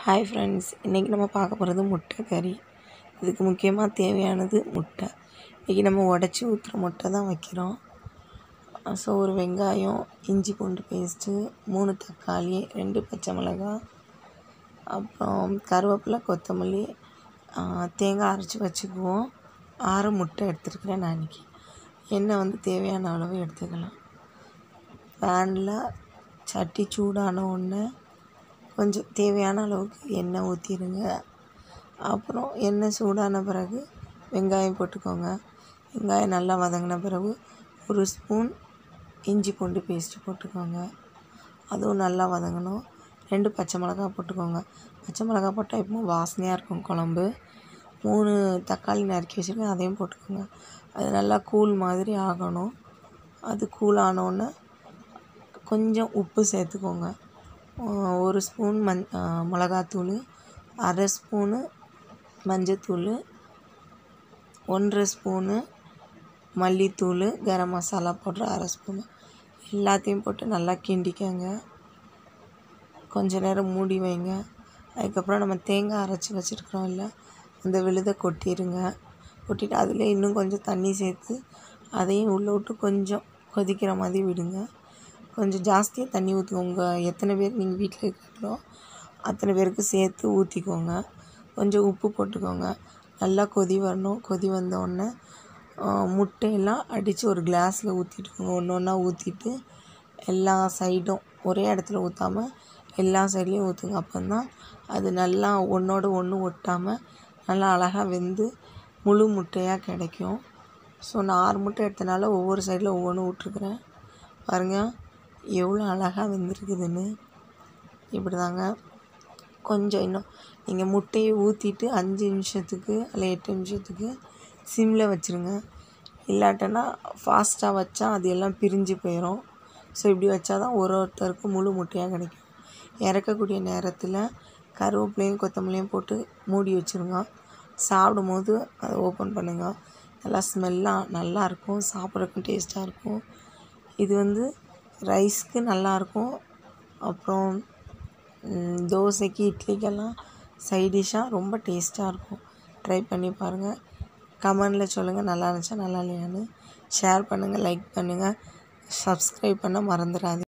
hi friends இன்றைக்கி நம்ம பார்க்க போகிறது முட்டை கறி இதுக்கு முக்கியமாக தேவையானது முட்டை இன்றைக்கி நம்ம உடச்சி ஊற்றுற முட்டை தான் வைக்கிறோம் ஸோ ஒரு வெங்காயம் இஞ்சி பூண்டு பேஸ்ட்டு மூணு தக்காளி ரெண்டு பச்சை மிளகாய் அப்புறம் கருவேப்பிலை கொத்தமல்லி ஆ, தேங்காய் அரைச்சி வச்சுக்குவோம் ஆறு முட்டை எடுத்துருக்கிறேன் நான் இன்றைக்கி எண்ணெய் வந்து தேவையான அளவு எடுத்துக்கலாம் பேனில் சட்டி சூடான உடனே கொஞ்சம் தேவையான அளவுக்கு எண்ணெய் ஊற்றிடுங்க அப்புறம் எண்ணெய் சூடான பிறகு வெங்காயம் போட்டுக்கோங்க வெங்காயம் நல்லா வதங்கின பிறகு ஒரு ஸ்பூன் இஞ்சி பூண்டு பேஸ்ட்டு போட்டுக்கோங்க அதுவும் நல்லா வதங்கணும் ரெண்டு பச்சை மிளகா போட்டுக்கோங்க பச்சை மிளகா போட்டால் எப்பவும் வாசனையாக இருக்கும் குழம்பு மூணு தக்காளி நறுக்கி வச்சுருக்கேன் அதையும் போட்டுக்கோங்க அது நல்லா கூழ் மாதிரி ஆகணும் அது கூல் ஆனோடனே கொஞ்சம் உப்பு சேர்த்துக்கோங்க ஆஹ் ஒரு ஸ்பூன் மஞ் ஆஹ் மிளகாத்தூள் அரை ஸ்பூனு மஞ்சத்தூள் ஒன்றரை ஸ்பூனு மல்லித்தூள் கரம் மசாலா போடுற அரை ஸ்பூனு எல்லாத்தையும் போட்டு நல்லா கிண்டிக்கங்க கொஞ்ச நேரம் மூடி வைங்க அதுக்கப்புறம் நம்ம தேங்காய் அரைச்சி வச்சுருக்குறோம் இல்லை அந்த விழுதை கொட்டிடுங்க கொட்டிட்டு அதில் இன்னும் கொஞ்சம் தண்ணி சேர்த்து அதையும் உள்ளே விட்டு கொஞ்சம் கொதிக்கிற மாதிரி விடுங்க கொஞ்சம் ஜாஸ்தியாக தண்ணி ஊற்றுக்கோங்க எத்தனை பேர் நீங்கள் வீட்டில் இருக்கீங்களோ அத்தனை பேருக்கு சேர்த்து ஊற்றிக்கோங்க கொஞ்சம் உப்பு போட்டுக்கோங்க நல்லா கொதி வரணும் கொதி வந்த உடனே ஆ, முட்டையெல்லாம் அடித்து ஒரு கிளாஸில் ஊற்றிட்டுக்கோங்க ஒன்று ஒன்றா ஊற்றிட்டு எல்லா சைடும் ஒரே இடத்துல ஊற்றாமல் எல்லா சைட்லேயும் ஊற்றுங்க அப்போ தான் அது நல்லா ஒன்றோட ஒன்று ஒட்டாமல் நல்லா அழகாக வெந்து முழு முட்டையாக கிடைக்கும் ஸோ நான் ஆறு முட்டை எடுத்தனால ஒவ்வொரு சைடில் ஒவ்வொன்றும் விட்ருக்குறேன் பாருங்கள் எவ்வளோ அழகாக வெந்திருக்குதுன்னு இப்படி தாங்க கொஞ்சம் இன்னும் நீங்கள் முட்டையை ஊற்றிட்டு அஞ்சு நிமிஷத்துக்கு இல்லை எட்டு நிமிஷத்துக்கு சிம்மில் வச்சுருங்க இல்லாட்டனா ஃபாஸ்ட்டாக வச்சா அது எல்லாம் பிரிஞ்சு போயிடும் ஸோ இப்படி வச்சா தான் ஒரு ஒருத்தருக்கும் முழு முட்டையாக கிடைக்கும் இறக்கக்கூடிய நேரத்தில் கருவேப்பிலையும் கொத்தமல்லியும் போட்டு மூடி வச்சுருங்க சாப்பிடும் போது அதை ஓப்பன் பண்ணுங்க நல்லா ஸ்மெல்லாக நல்லாயிருக்கும் சாப்பிட்றதுக்கும் டேஸ்ட்டாக இருக்கும் இது வந்து ரைஸ்க்கு நல்லாயிருக்கும் அப்புறம் ம், தோசைக்கு இட்லிக்கெல்லாம் சைடிஷ்ஷாக ரொம்ப டேஸ்ட்டாக இருக்கும் ட்ரை பண்ணி பாருங்கள் கமெண்டில் சொல்லுங்கள் நல்லா இருந்துச்சா நல்லா இல்லையான்னு ஷேர் பண்ணுங்கள் லைக் பண்ணுங்கள் சப்ஸ்கிரைப் பண்ண மறந்துடாதீங்க